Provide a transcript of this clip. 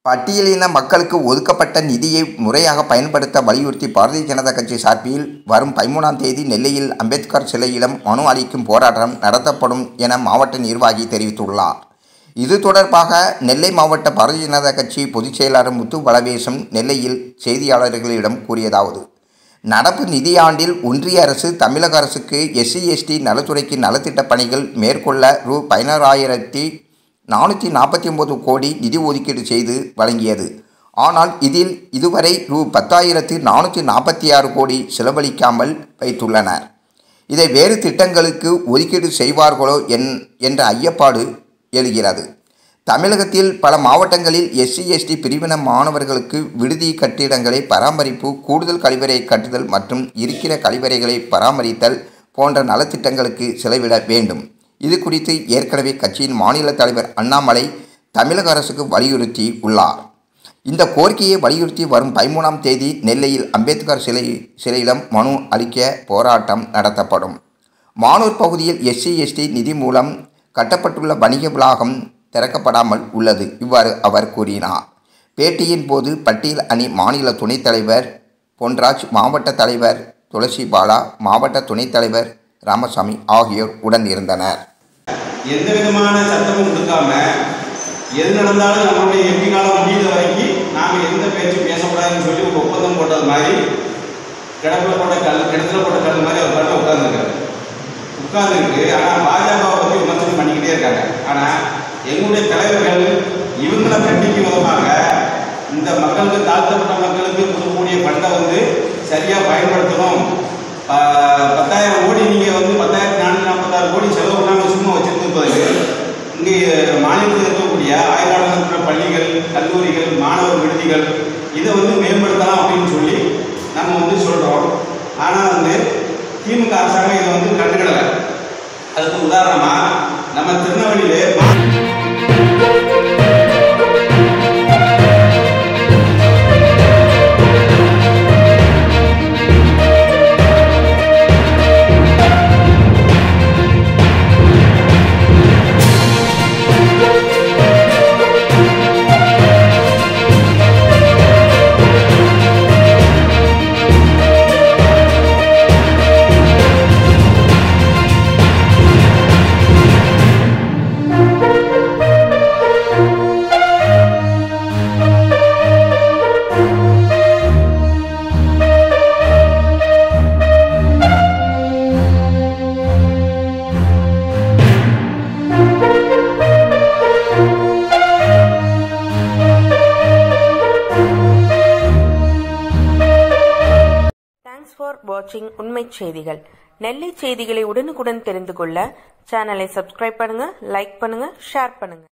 பட்டியலின மக்களுக்கு ஒதுக்கப்பட்ட நிதியை முறையாக பயன்படுத்த வலியுறுத்தி பாரதிய ஜனதா கட்சி சார்பில் வரும் பதிமூணாம் தேதி நெல்லையில் அம்பேத்கர் சிலையிடம் மனு அளிக்கும் போராட்டம் நடத்தப்படும் என மாவட்ட நிர்வாகி தெரிவித்துள்ளார் இது தொடர்பாக நெல்லை மாவட்ட பாரதிய ஜனதா கட்சி பொதுச் செயலாளர் முத்து பலவேசம் நெல்லையில் செய்தியாளர்களிடம் கூறியதாவது நடப்பு நிதியாண்டில் ஒன்றிய அரசு தமிழக அரசுக்கு எஸ்சி எஸ்டி நலத்துறைக்கு நலத்திட்ட பணிகள் மேற்கொள்ள ரூ பதினாறாயிரத்தி நானூற்றி நாற்பத்தி ஒம்பது கோடி நிதி ஒதுக்கீடு செய்து வழங்கியது ஆனால் இதில் இதுவரை ரூ பத்தாயிரத்து நானூற்றி நாற்பத்தி ஆறு கோடி செலவழிக்காமல் வைத்துள்ளனர் இதை வேறு திட்டங்களுக்கு ஒதுக்கீடு செய்வார்களோ என் என்ற ஐயப்பாடு எழுகிறது தமிழகத்தில் பல மாவட்டங்களில் எஸ்சி எஸ்டி பிரிவின மாணவர்களுக்கு விடுதி கட்டிடங்களை பராமரிப்பு கூடுதல் கழிவறை கட்டுதல் மற்றும் இருக்கிற கழிவறைகளை பராமரித்தல் போன்ற நலத்திட்டங்களுக்கு செலவிட வேண்டும் இது குறித்து ஏற்கனவே கட்சியின் மாநில தலைவர் அண்ணாமலை தமிழக அரசுக்கு வலியுறுத்தி உள்ளார் இந்த கோரிக்கையை வலியுறுத்தி வரும் பதிமூணாம் தேதி நெல்லையில் அம்பேத்கர் சிலை சிலையிடம் மனு அளிக்க போராட்டம் நடத்தப்படும் மானூர் பகுதியில் எஸ்சி எஸ்டி நிதி மூலம் கட்டப்பட்டுள்ள வணிக வளாகம் திறக்கப்படாமல் உள்ளது இவ்வாறு அவர் கூறினார் பேட்டியின் போது பட்டியல் அணி மாநில துணைத் தலைவர் பொன்ராஜ் மாவட்ட தலைவர் துளசி பாலா மாவட்ட துணைத் தலைவர் ராமசாமி ஆகியோர் உடன் இருந்தனர் எந்த விதமான சட்டமும் கொடுக்காம எது நடந்தாலும் நம்மளுடைய எம்பி காலம் முடிகிற வரைக்கும் நாம் எந்த பேச்சும் பேசக்கூடாதுன்னு சொல்லி ஒரு ஒப்பந்தம் போட்டது மாதிரி கிடப்பில் போட்ட கல் கிணத்துல போட்ட கல் மாதிரி அவர் பாட்டு உட்காந்துருக்காரு உட்காந்துருக்கு ஆனால் பாஜகவை பற்றி விமர்சனம் பண்ணிக்கிட்டே இருக்காங்க ஆனால் எங்களுடைய தலைவர்கள் இவங்களை கண்டிக்கும் விதமாக இந்த மக்களுக்கு தாழ்த்தப்பட்ட மக்களுக்கு கொடுக்கக்கூடிய ஃபண்டை வந்து சரியாக பயன்படுத்தணும் ப- பத்தாயிரம் கோடி நீங்கள் வந்து பத்தாயிரத்தி நானூற்றி நாற்பத்தாறு கோடி செலவு பண்ணாமல் சும்மா வச்சிருந்தது இங்கே மாநிலத்தில் இருக்கக்கூடிய ஆய்வாளர்கள் இருக்கிற பள்ளிகள் கல்லூரிகள் மாணவர் விடுதிகள் இதை வந்து மேம்படுத்தலாம் அப்படின்னு சொல்லி நம்ம வந்து சொல்கிறோம் ஆனால் வந்து திமுக அரசாங்கம் இதை வந்து கண்டுக்கிடலை அதுக்கு உதாரணமாக நம்ம திருநெல்வேலியிலே மா- தேங்க்ஸ் ஃபார் வாட்சிங் உண்மைச் செய்திகள் நெல்லை செய்திகளை உடனுக்குடன் தெரிந்து கொள்ள சேனலை சப்ஸ்கிரைப் பண்ணுங்க லைக் பண்ணுங்க ஷேர் பண்ணுங்க